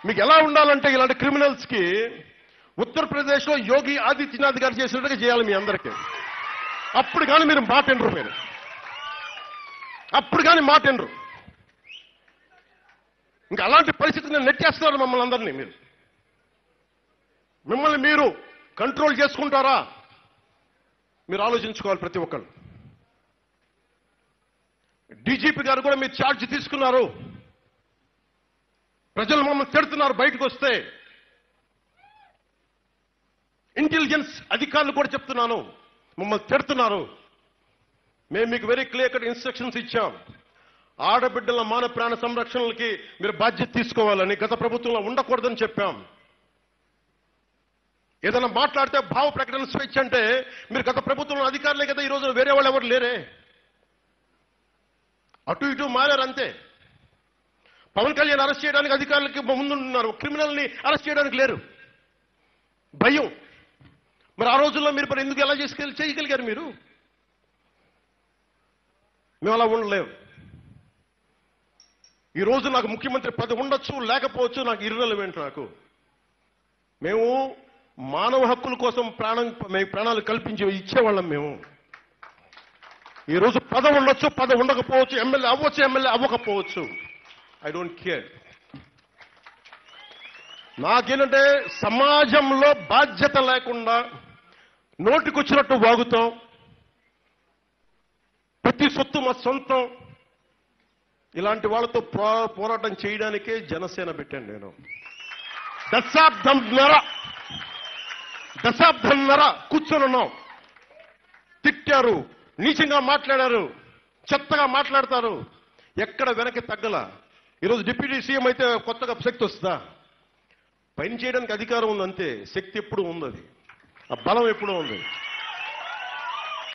మీకు ఎలా ఉండాలంటే ఇలాంటి క్రిమినల్స్ కి ఉత్తరప్రదేశ్ లో యోగి ఆదిత్యనాథ్ గారు చేసినట్టుగా చేయాలి మీ అందరికీ అప్పుడు కానీ మీరు మాట వినరు మీరు అప్పుడు కానీ మాట వినరు ఇంకా అలాంటి పరిస్థితిని నెట్టేస్తున్నారు మమ్మల్ని అందరినీ మీరు మిమ్మల్ని మీరు కంట్రోల్ చేసుకుంటారా మీరు ఆలోచించుకోవాలి ప్రతి ఒక్కళ్ళు డీజీపీ గారు కూడా మీరు ఛార్జ్ తీసుకున్నారు ప్రజలు మమ్మల్ని తిడుతున్నారు బయటకు వస్తే ఇంటెలిజెన్స్ అధికారులు కూడా చెప్తున్నాను మమ్మల్ని తిడుతున్నారు మేము మీకు వెరీ క్లియర్ కట్ ఇన్స్ట్రక్షన్స్ ఇచ్చాం ఆడబిడ్డల మాన ప్రాణ సంరక్షణలకి మీరు బాధ్యత తీసుకోవాలని గత ప్రభుత్వంలో ఉండకూడదని చెప్పాం ఏదైనా మాట్లాడితే భావ ప్రకటన స్వేచ్ఛ అంటే మీరు గత ప్రభుత్వంలో అధికారులే కదా ఈ రోజు వేరే వాళ్ళు ఎవరు లేరే అటు ఇటు మారారు అంతే పవన్ కళ్యాణ్ అరెస్ట్ చేయడానికి అధికారులకి ముందున్నారు క్రిమినల్ని అరెస్ట్ చేయడానికి లేరు భయం మరి ఆ రోజుల్లో మీరు మరి ఎందుకు ఎలా చేసుకెళ్ళి చేయగలిగారు మీరు మేము అలా ఉండలేము ఈ రోజు నాకు ముఖ్యమంత్రి పదవి ఉండొచ్చు లేకపోవచ్చు నాకు ఇర్రెలవెంట్ నాకు మేము మానవ హక్కుల కోసం ప్రాణం మేము ప్రాణాలు కల్పించి ఇచ్చేవాళ్ళం మేము ఈ రోజు పదవి ఉండొచ్చు పదవి ఉండకపోవచ్చు ఎమ్మెల్యే అవ్వచ్చు ఎమ్మెల్యే అవ్వకపోవచ్చు ఐ డోంట్ కేర్ నాకేంటంటే సమాజంలో బాధ్యత లేకుండా నోటికొచ్చినట్టు వాగుతాం ప్రతి సొత్తు మా సొంతం ఇలాంటి వాళ్ళతో పో- పోరాటం చేయడానికే జనసేన పెట్టాను నేను దశాబ్దంన్నర దశాబ్దంన్నర కూర్చొని ఉన్నాం తిట్టారు నీచంగా మాట్లాడారు చెత్తగా మాట్లాడతారు ఎక్కడ వెనక్కి తగ్గల ఈరోజు డిప్యూటీ సీఎం అయితే కొత్తగా శక్తి వస్తుందా పని చేయడానికి అధికారం ఉంది అంతే శక్తి ఎప్పుడు ఉంది అది ఆ బలం ఎప్పుడూ ఉంది